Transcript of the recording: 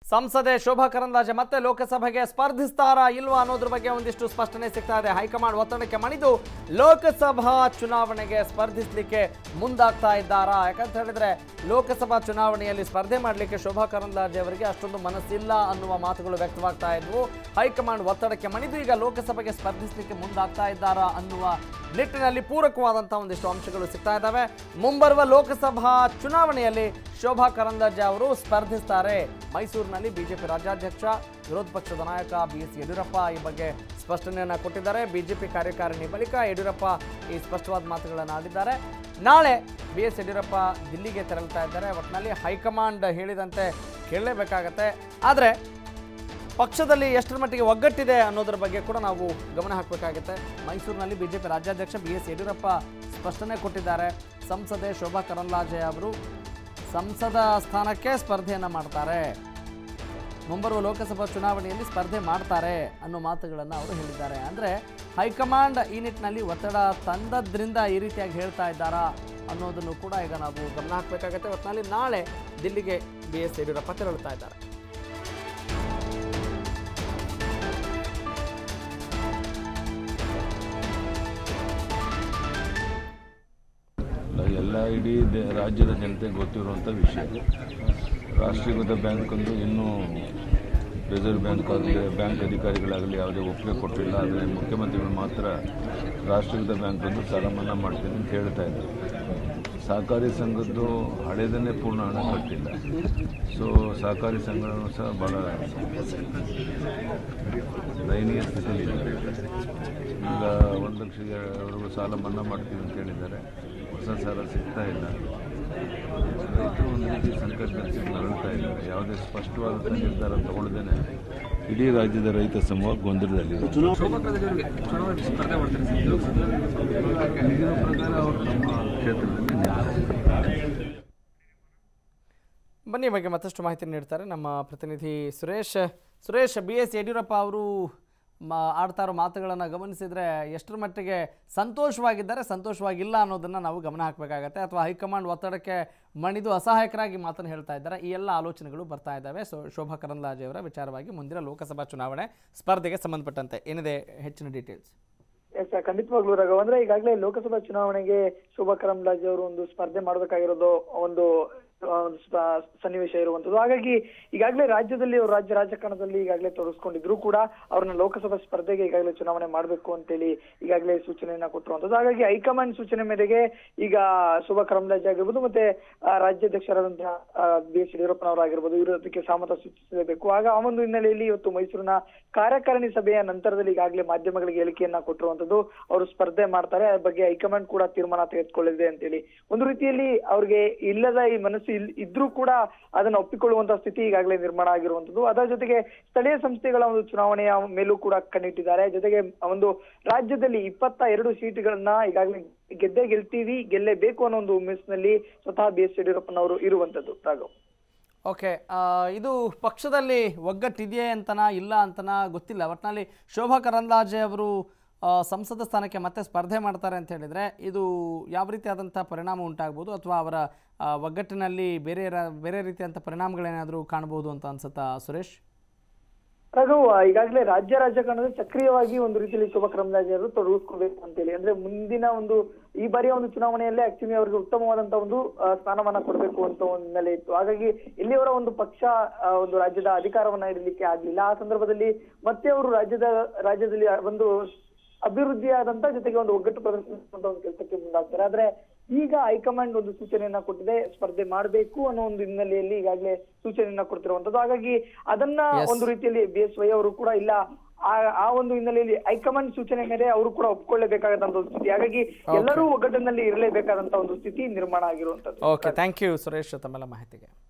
ಸಂಸದೆ ಶೋಭಾ ಕರಂದ್ಲಾಜೆ ಮತ್ತೆ ಲೋಕಸಭೆಗೆ ಸ್ಪರ್ಧಿಸ್ತಾರಾ ಇಲ್ವಾ ಅನ್ನೋದ್ರ ಬಗ್ಗೆ ಒಂದಿಷ್ಟು ಸ್ಪಷ್ಟನೆ ಸಿಗ್ತಾ ಇದೆ ಹೈಕಮಾಂಡ್ ಒತ್ತಡಕ್ಕೆ ಮಣಿದು ಲೋಕಸಭಾ ಚುನಾವಣೆಗೆ ಸ್ಪರ್ಧಿಸಲಿಕ್ಕೆ ಮುಂದಾಗ್ತಾ ಇದ್ದಾರಾ ಯಾಕಂತ ಹೇಳಿದ್ರೆ ಲೋಕಸಭಾ ಚುನಾವಣೆಯಲ್ಲಿ ಸ್ಪರ್ಧೆ ಮಾಡಲಿಕ್ಕೆ ಶೋಭಾ ಕರಂದ್ಲಾಜೆ ಅವರಿಗೆ ಅಷ್ಟೊಂದು ಮನಸ್ಸಿಲ್ಲ ಅನ್ನುವ ಮಾತುಗಳು ವ್ಯಕ್ತವಾಗ್ತಾ ಇದ್ವು ಹೈಕಮಾಂಡ್ ಒತ್ತಡಕ್ಕೆ ಮಣಿದು ಈಗ ಲೋಕಸಭೆಗೆ ಸ್ಪರ್ಧಿಸಲಿಕ್ಕೆ ಮುಂದಾಗ್ತಾ ಇದ್ದಾರಾ ಅನ್ನುವ ನಿಟ್ಟಿನಲ್ಲಿ ಪೂರಕವಾದಂತಹ ಒಂದಿಷ್ಟು ಅಂಶಗಳು ಸಿಗ್ತಾ ಇದ್ದಾವೆ ಮುಂಬರುವ ಲೋಕಸಭಾ ಚುನಾವಣೆಯಲ್ಲಿ ಶೋಭಾ ಕರಂದ್ಲಾಜೆ ಅವರು ಸ್ಪರ್ಧಿಸ್ತಾರೆ ಮೈಸೂರಿನಲ್ಲಿ ಬಿಜೆಪಿ ರಾಜ್ಯಾಧ್ಯಕ್ಷ ವಿರೋಧ ಪಕ್ಷದ ನಾಯಕ ಬಿ ಎಸ್ ಯಡಿಯೂರಪ್ಪ ಈ ಬಗ್ಗೆ ಸ್ಪಷ್ಟನೆಯನ್ನು ಕೊಟ್ಟಿದ್ದಾರೆ ಬಿಜೆಪಿ ಕಾರ್ಯಕಾರಿಣಿ ಬಳಿಕ ಯಡಿಯೂರಪ್ಪ ಈ ಸ್ಪಷ್ಟವಾದ ಮಾತುಗಳನ್ನು ಆಡಿದ್ದಾರೆ ನಾಳೆ ಬಿ ಎಸ್ ಯಡಿಯೂರಪ್ಪ ದಿಲ್ಲಿಗೆ ತೆರಳುತ್ತಾ ಇದ್ದಾರೆ ಒಟ್ಟಿನಲ್ಲಿ ಹೈಕಮಾಂಡ್ ಹೇಳಿದಂತೆ ಕೇಳಲೇಬೇಕಾಗತ್ತೆ ಆದರೆ ಪಕ್ಷದಲ್ಲಿ ಎಷ್ಟರ ಮಟ್ಟಿಗೆ ಒಗ್ಗಟ್ಟಿದೆ ಅನ್ನೋದ್ರ ಬಗ್ಗೆ ಕೂಡ ನಾವು ಗಮನ ಹಾಕಬೇಕಾಗುತ್ತೆ ಮೈಸೂರಿನಲ್ಲಿ ಬಿಜೆಪಿ ರಾಜ್ಯಾಧ್ಯಕ್ಷ ಬಿ ಎಸ್ ಯಡಿಯೂರಪ್ಪ ಸ್ಪಷ್ಟನೆ ಕೊಟ್ಟಿದ್ದಾರೆ ಸಂಸದೆ ಶೋಭಾ ಕರಂದ್ಲಾಜೆ ಅವರು ಸಂಸದ ಸ್ಥಾನಕ್ಕೆ ಸ್ಪರ್ಧೆಯನ್ನು ಮಾಡ್ತಾರೆ ಮುಂಬರುವ ಲೋಕಸಭಾ ಚುನಾವಣೆಯಲ್ಲಿ ಸ್ಪರ್ಧೆ ಮಾಡ್ತಾರೆ ಅನ್ನೋ ಮಾತುಗಳನ್ನು ಅವರು ಹೇಳಿದ್ದಾರೆ ಅಂದರೆ ಹೈಕಮಾಂಡ್ ಈ ನಿಟ್ಟಿನಲ್ಲಿ ಒತ್ತಡ ತಂದದ್ರಿಂದ ಈ ರೀತಿಯಾಗಿ ಹೇಳ್ತಾ ಇದ್ದಾರಾ ಅನ್ನೋದನ್ನು ಕೂಡ ಈಗ ನಾವು ಗಮನ ಹಾಕಬೇಕಾಗತ್ತೆ ಒಟ್ಟಿನಲ್ಲಿ ನಾಳೆ ದಿಲ್ಲಿಗೆ ಬಿ ಎಸ್ ಯಡಿಯೂರಪ್ಪ ತೆರಳುತ್ತಾ ಇದ್ದಾರೆ ಎಲ್ಲ ಇಡೀ ದೇ- ರಾಜ್ಯದ ಜನತೆಗೆ ಗೊತ್ತಿರುವಂಥ ವಿಷಯ ರಾಷ್ಟ್ರೀಕೃತ ಬ್ಯಾಂಕ್ ಒಂದು ಇನ್ನೂ ರಿಸರ್ವ್ ಬ್ಯಾಂಕ್ ಆಗಲಿ ಬ್ಯಾಂಕ್ ಅಧಿಕಾರಿಗಳಾಗಲಿ ಯಾವುದೇ ಒಪ್ಪಿಗೆ ಕೊಟ್ಟಿಲ್ಲ ಆದರೆ ಮುಖ್ಯಮಂತ್ರಿಗಳು ಮಾತ್ರ ರಾಷ್ಟ್ರೀಕೃತ ಬ್ಯಾಂಕ್ ಒಂದು ಸಾಲ ಮನ್ನಾ ಮಾಡ್ತೀನಿ ಅಂತ ಹೇಳ್ತಾ ಇದ್ದಾರೆ ಸಹಕಾರಿ ಸಂಘದ್ದು ಹಳೆಯದನ್ನೇ ಪೂರ್ಣ ಹಣ ಕಟ್ಟಿಲ್ಲ ಸೊ ಸಹಕಾರಿ ಸಂಘಗಳು ಸಹ ಭಾಳ ದಯನೀಯ ಸ್ಥಿತಿಯಲ್ಲಿದ್ದಾರೆ ಈಗ ಒಂದು ಲಕ್ಷವರೆಗೂ ಸಾಲ ಮನ್ನಾ ಮಾಡ್ತೀವಿ ಅಂತ ಹೇಳಿದ್ದಾರೆ ಹೊಸ ಸಾಲ ಸಿಗ್ತಾ ಇಲ್ಲ ರೈತರು ಒಂದು ರೀತಿ ಸಂಕಷ್ಟದಲ್ಲಿ ನರಳ್ತಾ ಇದ್ದಾರೆ ಯಾವುದೇ ಸ್ಪಷ್ಟವಾದ ನಿರ್ಧಾರ ತಗೊಳ್ಳದೇನೆ ಇಡೀ ರಾಜ್ಯದ ರೈತ ಸಮೂಹ ಗೊಂದಲದಲ್ಲಿದೆ ಈಗಿನ ಪ್ರಕಾರ ಅವರು ನಮ್ಮ ಕ್ಷೇತ್ರದಲ್ಲಿ ನಿಲ್ತಾರೆ. ಬನ್ನಿ ಈ ಬಗ್ಗೆ ಮತ್ತಷ್ಟು ಮಾಹಿತಿ ನೀಡ್ತಾರೆ ನಮ್ಮ ಪ್ರತಿನಿಧಿ ಸುರೇಶ್ ಸುರೇಶ್ ಬಿ ಎಸ್ ಯಡಿಯೂರಪ್ಪ ಅವರು ಮಾ ಆಡ್ತಾ ಇರೋ ಮಾತುಗಳನ್ನು ಗಮನಿಸಿದರೆ ಎಷ್ಟರ ಮಟ್ಟಿಗೆ ಸಂತೋಷವಾಗಿದ್ದಾರೆ ಸಂತೋಷವಾಗಿಲ್ಲ ಅನ್ನೋದನ್ನು ನಾವು ಗಮನ ಹಾಕಬೇಕಾಗತ್ತೆ ಅಥವಾ ಹೈಕಮಾಂಡ್ ಒತ್ತಡಕ್ಕೆ ಮಣಿದು ಅಸಹಾಯಕರಾಗಿ ಮಾತನ್ನು ಹೇಳ್ತಾ ಇದ್ದಾರೆ ಈ ಎಲ್ಲ ಆಲೋಚನೆಗಳು ಬರ್ತಾ ಇದ್ದಾವೆ ಸೊ ಶೋಭಾ ಕರಂದ್ಲಾಜೆ ಅವರ ವಿಚಾರವಾಗಿ ಮುಂದಿನ ಲೋಕಸಭಾ ಚುನಾವಣೆ ಸ್ಪರ್ಧೆಗೆ ಸಂಬಂಧಪಟ್ಟಂತೆ ಏನಿದೆ ಹೆಚ್ಚಿನ ಡೀಟೇಲ್ಸ್ ಎಸ್ ಖಂಡಿತವಾಗ್ಲೂ ರಾಘವ್ ಅಂದ್ರೆ ಈಗಾಗಲೇ ಲೋಕಸಭಾ ಚುನಾವಣೆಗೆ ಶೋಭಾ ಕರಂದ್ಲಾಜೆ ಅವರು ಒಂದು ಸ್ಪರ್ಧೆ ಮಾಡಬೇಕಾಗಿರೋದು ಒಂದು ಆ, ಒಂದು ಸ- ಸನ್ನಿವೇಶ ಇರುವಂತದ್ದು ಹಾಗಾಗಿ ಈಗಾಗಲೇ ರಾಜ್ಯದಲ್ಲಿ ಅವರು ರಾಜ್ಯ ರಾಜಕಾರಣದಲ್ಲಿ ಈಗಾಗಲೇ ತೊಡಗಿಸ್ಕೊಂಡಿದ್ರು ಕೂಡ ಅವ್ರನ್ನ ಲೋಕಸಭಾ ಸ್ಪರ್ಧೆಗೆ ಈಗಾಗಲೇ ಚುನಾವಣೆ ಮಾಡಬೇಕು ಅಂತೇಳಿ ಈಗಾಗಲೇ ಸೂಚನೆಯನ್ನ ಕೊಟ್ಟಿರುವಂತದ್ದು ಹಾಗಾಗಿ ಹೈಕಮಾಂಡ್ ಸೂಚನೆ ಮೇರೆಗೆ ಈಗ ಶೋಭಾ ಕರಂದ್ಲಾಜೆ ಆಗಿರ್ಬೋದು ಮತ್ತೆ ಆ, ರಾಜ್ಯಾಧ್ಯಕ್ಷರಾದಂತಹ ಬಿ ಎಸ್ ಯಡಿಯೂರಪ್ಪನವರಾಗಿರ್ಬೋದು ಇವರು ಅದಕ್ಕೆ ಸಹಮತ ಸೂಚಿಸಲೇಬೇಕು ಆಗ ಆ ಒಂದು ಹಿನ್ನೆಲೆಯಲ್ಲಿ ಇವತ್ತು ಮೈಸೂರಿನ ಕಾರ್ಯಕಾರಿಣಿ ಸಭೆಯ ನಂತರದಲ್ಲಿ ಈಗಾಗಲೇ ಮಾಧ್ಯಮಗಳಿಗೆ ಹೇಳಿಕೆಯನ್ನ ಕೊಟ್ಟಿರುವಂತದ್ದು ಅವರು ಸ್ಪರ್ಧೆ ಮಾಡ್ತಾರೆ ಆ ಬಗ್ಗೆ ಹೈಕಮಾಂಡ್ ಕೂಡ ತೀರ್ಮಾನ ತೆಗೆದುಕೊಳ್ಳಿದೆ ಅಂತೇಳಿ ಒಂದು ರೀತಿಯಲ್ಲಿ ಅವ್ರಿಗೆ ಇಲ್ಲದ ಈ ಮನಸ್ಸು ಇಲ್ ಇದ್ರೂ ಕೂಡ ಅದನ್ನ ಒಪ್ಪಿಕೊಳ್ಳುವಂತ ಸ್ಥಿತಿ ಈಗಾಗಲೇ ನಿರ್ಮಾಣ ಆಗಿರುವಂತದ್ದು ಅದರ ಜೊತೆಗೆ ಸ್ಥಳೀಯ ಸಂಸ್ಥೆಗಳ ಒಂದು ಚುನಾವಣೆಯ ಮೇಲೂ ಕೂಡ ಕಣ್ಣಿಟ್ಟಿದ್ದಾರೆ ಜೊತೆಗೆ ಒಂದು ರಾಜ್ಯದಲ್ಲಿ ಇಪ್ಪತ್ತ ಎರಡು ಸೀಟುಗಳನ್ನ ಈಗಾಗಲೇ ಗೆದ್ದೇ ಗೆಲ್ತೀವಿ ಗೆಲ್ಲೇಬೇಕು ಅನ್ನೋ ಒಂದು ಹುಮ್ಮಸ್ಸಿನಲ್ಲಿ ಸ್ವತಃ ಬಿ ಎಸ್ ಯಡಿಯೂರಪ್ಪನವರು ಇರುವಂತದ್ದು ರಾಘವ್ ಓಕೆ ಆ, ಇದು ಪಕ್ಷದಲ್ಲಿ ಒಗ್ಗಟ್ಟಿದೆಯೇ ಅಂತನಾ ಇಲ್ಲ ಅಂತನಾ ಗೊತ್ತಿಲ್ಲ ಒಟ್ಟಿನಲ್ಲಿ ಶೋಭಾ ಕರಂದ್ಲಾಜೆ ಅವರು ಆ, ಸಂಸದ ಸ್ಥಾನಕ್ಕೆ ಮತ್ತೆ ಸ್ಪರ್ಧೆ ಮಾಡ್ತಾರೆ ಅಂತ ಹೇಳಿದರೆ ಇದು ಯಾವ ರೀತಿಯಾದಂಥ ಪರಿಣಾಮ ಉಂಟಾಗ್ಬೋದು ಅಥವಾ ಅವರ ಆ, ಒಗ್ಗಟ್ಟಿನಲ್ಲಿ ಬೇರೆ ರ- ಬೇರೆ ರೀತಿಯಾದಂಥ ಪರಿಣಾಮಗಳೇನಾದರೂ ಕಾಣ್ಬೋದು ಅಂತ ಅನ್ಸುತ್ತಾ ಸುರೇಶ್ ರಘು ಈಗಾಗಲೇ ರಾಜ್ಯ ರಾಜಕಾರಣದಲ್ಲಿ ಸಕ್ರಿಯವಾಗಿ ಒಂದು ರೀತಿಯಲ್ಲಿ ಶೋಭಾ ಕರಂದ್ಲಾಜೆ ಅವರು ತೊಡಗಿಸ್ಕೋಬೇಕು ಅಂತೇಳಿ ಅಂದ್ರೆ ಮುಂದಿನ ಒಂದು ಈ ಬಾರಿಯ ಒಂದು ಚುನಾವಣೆಯಲ್ಲೇ ಆಕ್ಚುಲಿ ಅವರಿಗೆ ಉತ್ತಮವಾದಂತ ಒಂದು ಆ, ಸ್ಥಾನವನ್ನ ಕೊಡಬೇಕು ಅಂತ ಒಂದು ಹಿನ್ನೆಲೆ ಇತ್ತು ಹಾಗಾಗಿ ಇಲ್ಲಿಯವರ ಒಂದು ಪಕ್ಷ ಆ, ಒಂದು ರಾಜ್ಯದ ಅಧಿಕಾರವನ್ನ ಇಡಲಿಕ್ಕೆ ಆಗ್ಲಿಲ್ಲ ಆ ಸಂದರ್ಭದಲ್ಲಿ ಮತ್ತೆ ಅವರು ರಾಜ್ಯದ ರಾಜ್ಯದಲ್ಲಿ ಒಂದು ಅಭಿವೃದ್ಧಿಯಾದಂತ ಜೊತೆಗೆ ಒಂದು ಒಗ್ಗಟ್ಟು ಪ್ರದರ್ಶಿಸುವಂತ ಒಂದು ಕೆಲಸಕ್ಕೆ ಮುಂದಾಗ್ತಾರೆ ಆದ್ರೆ ಈಗ ಹೈಕಮಾಂಡ್ ಒಂದು ಸೂಚನೆಯನ್ನ ಕೊಟ್ಟಿದೆ ಸ್ಪರ್ಧೆ ಮಾಡಬೇಕು ಅನ್ನೋ ಒಂದು ಹಿನ್ನೆಲೆಯಲ್ಲಿ ಈಗಾಗಲೇ ಸೂಚನೆಯನ್ನ ಕೊಡ್ತಿರುವಂತದ್ದು ಹಾಗಾಗಿ ಅದನ್ನ Yes. ಒಂದು ರೀತಿಯಲ್ಲಿ ಬಿ ಎಸ್ ವೈ ಅವರು ಕೂಡ ಇಲ್ಲ ಆ- ಆ ಒಂದು ಹಿನ್ನೆಲೆಯಲ್ಲಿ ಹೈಕಮಾಂಡ್ ಸೂಚನೆ ಮೇಲೆ ಅವರು ಕೂಡ ಒಪ್ಕೊಳ್ಳೇಬೇಕಾದಂತ ಒಂದು ಸ್ಥಿತಿ ಹಾಗಾಗಿ ಎಲ್ಲರೂ ಒಗ್ಗಟ್ಟಿನಲ್ಲಿ ಇರಲೇಬೇಕಾದಂತ ಒಂದು ಸ್ಥಿತಿ ನಿರ್ಮಾಣ ಆಗಿರುವಂತದ್ದು ಓಕೆ ಥ್ಯಾಂಕ್ ಯು ಸುರೇಶ್ ತಮ್ಮೆಲ್ಲ ಮಾಹಿತಿಗೆ